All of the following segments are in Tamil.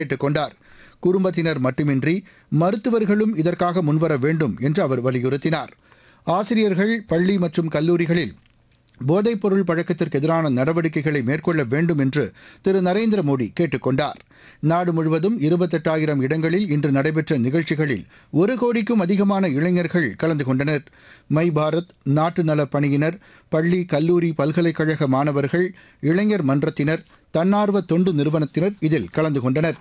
கேட்டுக் கொண்டார் குடும்பத்தினர் மட்டுமின்றி மருத்துவர்களும் இதற்காக முன்வர வேண்டும் என்று அவர் வலியுறுத்தினார் ஆசிரியர்கள் பள்ளி மற்றும் கல்லூரிகளில் போதைப்பொருள் பழக்கத்திற்கு எதிரான நடவடிக்கைகளை மேற்கொள்ள வேண்டும் என்று திரு நரேந்திர மோடி கேட்டுக் கொண்டார் நாடு முழுவதும் இருபத்தெட்டாயிரம் இடங்களில் இன்று நடைபெற்ற நிகழ்ச்சிகளில் ஒரு கோடிக்கும் அதிகமான இளைஞர்கள் கலந்து கொண்டனர் மை பாரத் நாட்டு நலப் பணியினர் பள்ளி கல்லூரி பல்கலைக்கழக மாணவர்கள் இளைஞர் மன்றத்தினர் தன்னார்வ தொண்டு நிறுவனத்தினர் இதில் கலந்து கொண்டனர்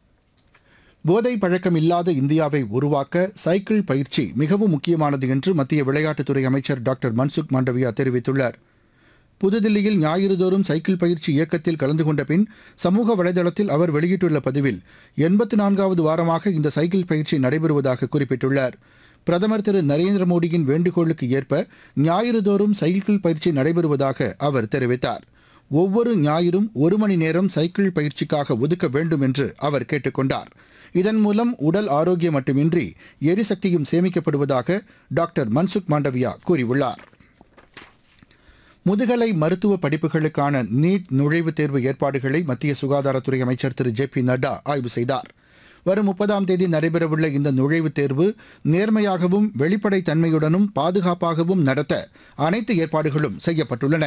போதை பழக்கம் இல்லாத இந்தியாவை உருவாக்க சைக்கிள் பயிற்சி மிகவும் முக்கியமானது என்று மத்திய விளையாட்டுத்துறை அமைச்சர் டாக்டர் மன்சுக் மாண்டவியா தெரிவித்துள்ளார் புதுதில்லியில் ஞாயிறுதோறும் சைக்கிள் பயிற்சி இயக்கத்தில் கலந்து கொண்ட பின் சமூக வலைதளத்தில் அவர் வெளியிட்டுள்ள பதிவில் எண்பத்து நான்காவது வாரமாக இந்த சைக்கிள் பயிற்சி நடைபெறுவதாக குறிப்பிட்டுள்ளார் பிரதமர் திரு நரேந்திர மோடியின் வேண்டுகோளுக்கு ஏற்ப ஞாயிறுதோறும் சைக்கிள் பயிற்சி நடைபெறுவதாக அவர் தெரிவித்தார் ஒவ்வொரு ஞாயிறும் ஒரு மணி நேரம் சைக்கிள் பயிற்சிக்காக ஒதுக்க வேண்டும் என்று அவர் கேட்டுக் கொண்டார் இதன் மூலம் உடல் ஆரோக்கியம் மட்டுமின்றி எரிசக்தியும் சேமிக்கப்படுவதாக டாக்டர் மன்சுக் மாண்டவியா கூறியுள்ளார் முதுகலை மருத்துவ படிப்புகளுக்கான நீட் நுழைவுத் தேர்வு ஏற்பாடுகளை மத்திய சுகாதாரத்துறை அமைச்சர் திரு ஜே பி நட்டா ஆய்வு செய்தார் வரும் முப்பதாம் தேதி நடைபெறவுள்ள இந்த நுழைவுத் தேர்வு நேர்மையாகவும் வெளிப்படைத் தன்மையுடனும் பாதுகாப்பாகவும் நடத்த அனைத்து ஏற்பாடுகளும் செய்யப்பட்டுள்ளன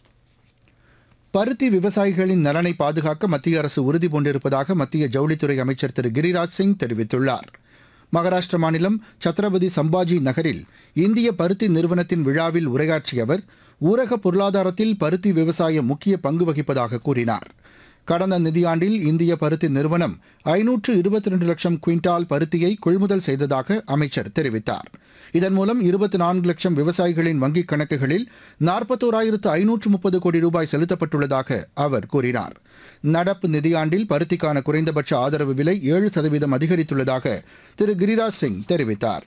பருத்தி விவசாயிகளின் நலனை பாதுகாக்க மத்திய அரசு உறுதி பூண்டிருப்பதாக மத்திய ஜவுளித்துறை அமைச்சர் திரு கிரிராஜ் சிங் தெரிவித்துள்ளார் மகாராஷ்டிர மாநிலம் சத்ரபதி சம்பாஜி நகரில் இந்திய பருத்தி நிறுவனத்தின் விழாவில் உரையாற்றிய அவர் ஊரக பொருளாதாரத்தில் பருத்தி விவசாயம் முக்கிய பங்கு வகிப்பதாக கூறினார் கடந்த நிதியாண்டில் இந்திய பருத்தி நிறுவனம் ஐநூற்று இருபத்தி ரெண்டு லட்சம் குவிண்டால் பருத்தியை கொள்முதல் செய்ததாக அமைச்சர் தெரிவித்தார் இதன் மூலம் இருபத்தி நான்கு லட்சம் விவசாயிகளின் வங்கிக் கணக்குகளில் நாற்பத்தோராயிரத்து ஐநூற்று முப்பது கோடி ரூபாய் செலுத்தப்பட்டுள்ளதாக அவர் கூறினார் நடப்பு நிதியாண்டில் பருத்திக்கான குறைந்தபட்ச ஆதரவு விலை ஏழு சதவீதம் அதிகரித்துள்ளதாக திரு கிரிராஜ் சிங் தெரிவித்தார்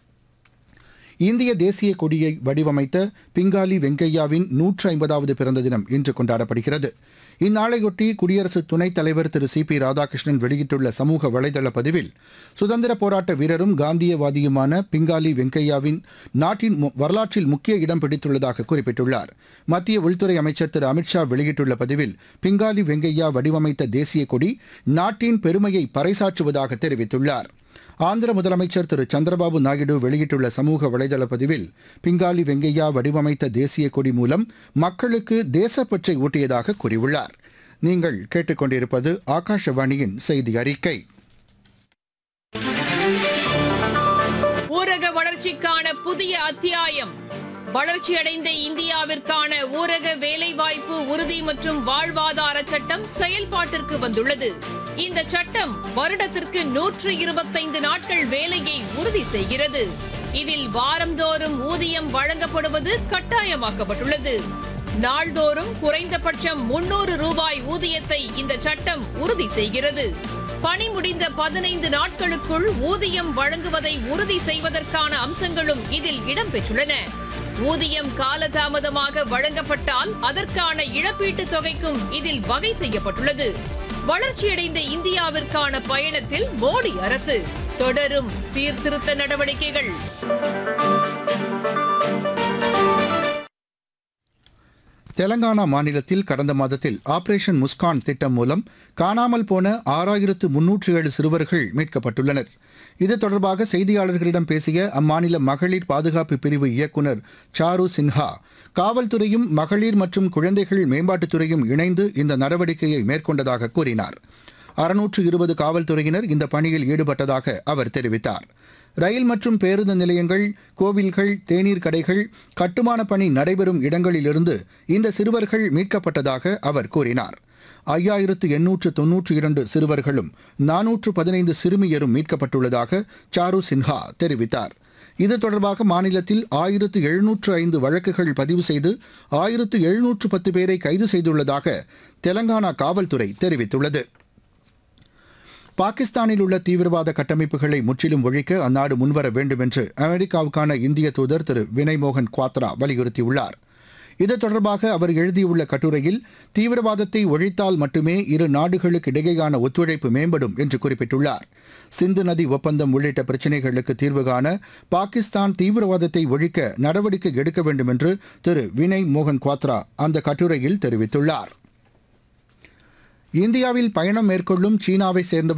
இந்திய தேசிய கொடியை வடிவமைத்த பிங்காலி வெங்கையாவின் நூற்று ஐம்பதாவது பிறந்த தினம் இன்று கொண்டாடப்படுகிறது இந்நாளையொட்டி குடியரசு துணைத் தலைவர் திரு சி பி ராதாகிருஷ்ணன் வெளியிட்டுள்ள சமூக வலைதள பதிவில் சுதந்திர போராட்ட வீரரும் காந்தியவாதியுமான பிங்காலி வெங்கையாவின் நாட்டின் மு- வரலாற்றில் முக்கிய இடம் பிடித்துள்ளதாக குறிப்பிட்டுள்ளார் மத்திய உள்துறை அமைச்சர் திரு அமித்ஷா வெளியிட்டுள்ள பதிவில் பிங்காலி வெங்கையா வடிவமைத்த தேசிய கொடி நாட்டின் பெருமையை பறைசாற்றுவதாக தெரிவித்துள்ளார் ஆந்திர முதலமைச்சர் திரு சந்திரபாபு நாயுடு வெளியிட்டுள்ள சமூக வலைதள பதிவில் பிங்காலி வெங்கையா வடிவமைத்த தேசிய கொடி மூலம் மக்களுக்கு தேசப்பற்றை ஊட்டியதாக கூறியுள்ளார் நீங்கள் கேட்டுக்கொண்டிருப்பது ஆகாஷவாணியின் செய்தி அறிக்கை ஊரக வளர்ச்சிக்கான புதிய அத்தியாயம் வளர்ச்சியடைந்த இந்தியாவிற்கான ஊரக வேலைவாய்ப்பு உறுதி மற்றும் வாழ்வாதார சட்டம் செயல்பாட்டிற்கு வந்துள்ளது இந்த சட்டம் வருடத்திற்கு நூற்று இருபத்தைந்து நாட்கள் வேலையை உறுதி செய்கிறது இதில் வாரந்தோறும் ஊதியம் வழங்கப்படுவது கட்டாயமாக்கப்பட்டுள்ளது நாள்தோறும் குறைந்தபட்சம் முன்னூறு ரூபாய் ஊதியத்தை இந்த சட்டம் உறுதி செய்கிறது பணி முடிந்த பதினைந்து நாட்களுக்குள் ஊதியம் வழங்குவதை உறுதி செய்வதற்கான அம்சங்களும் இதில் இடம்பெற்றுள்ளன ஊதியம் காலதாமதமாக வழங்கப்பட்டால் அதற்கான இழப்பீட்டுத் தொகைக்கும் இதில் வகை செய்யப்பட்டுள்ளது வளர்ச்சியடைந்த இந்தியாவிற்கான பயணத்தில் மோடி அரசு தொடரும் சீர்திருத்த நடவடிக்கைகள் தெலங்கானா மாநிலத்தில் கடந்த மாதத்தில் ஆபரேஷன் முஸ்கான் திட்டம் மூலம் காணாமல் போன ஆறாயிரத்து முன்னூற்று ஏழு சிறுவர்கள் மீட்கப்பட்டுள்ளனர் இது தொடர்பாக செய்தியாளர்களிடம் பேசிய அம்மாநில மகளிர் பாதுகாப்பு பிரிவு இயக்குநர் சாரு சின்ஹா காவல்துறையும் மகளிர் மற்றும் குழந்தைகள் மேம்பாட்டுத்துறையும் இணைந்து இந்த நடவடிக்கையை மேற்கொண்டதாக கூறினார் அறுநூற்று இருபது காவல்துறையினர் இந்த பணியில் ஈடுபட்டதாக அவர் தெரிவித்தார் ரயில் மற்றும் பேருந்து நிலையங்கள் கோவில்கள் தேநீர் கடைகள் கட்டுமான பணி நடைபெறும் இடங்களிலிருந்து இந்த சிறுவர்கள் மீட்கப்பட்டதாக அவர் கூறினார் ஐயாயிரத்து எண்ணூற்று தொன்னூற்று இரண்டு சிறுவர்களும் நானூற்று பதினைந்து சிறுமியரும் மீட்கப்பட்டுள்ளதாக சாரு சின்ஹா தெரிவித்தார் இது தொடர்பாக மாநிலத்தில் ஆயிரத்து எழுநூற்று ஐந்து வழக்குகள் பதிவு செய்து ஆயிரத்து எழுநூற்று பத்து பேரை கைது செய்துள்ளதாக தெலங்கானா காவல்துறை தெரிவித்துள்ளது பாகிஸ்தானில் உள்ள தீவிரவாத கட்டமைப்புகளை முற்றிலும் ஒழிக்க அந்நாடு முன்வர வேண்டும் என்று அமெரிக்காவுக்கான இந்திய தூதர் திரு வினய் மோகன் குவாத்ரா வலியுறுத்தியுள்ளார் இது தொடர்பாக அவர் எழுதியுள்ள கட்டுரையில் தீவிரவாதத்தை ஒழித்தால் மட்டுமே இரு நாடுகளுக்கு இடையேயான ஒத்துழைப்பு மேம்படும் என்று குறிப்பிட்டுள்ளார் சிந்து நதி ஒப்பந்தம் உள்ளிட்ட பிரச்சினைகளுக்கு தீர்வு காண பாகிஸ்தான் தீவிரவாதத்தை ஒழிக்க நடவடிக்கை எடுக்க வேண்டும் என்று திரு வினய் மோகன் குவாத்ரா அந்த கட்டுரையில் தெரிவித்துள்ளார் இந்தியாவில் பயணம் மேற்கொள்ளும் சீனாவை சேர்ந்தவர்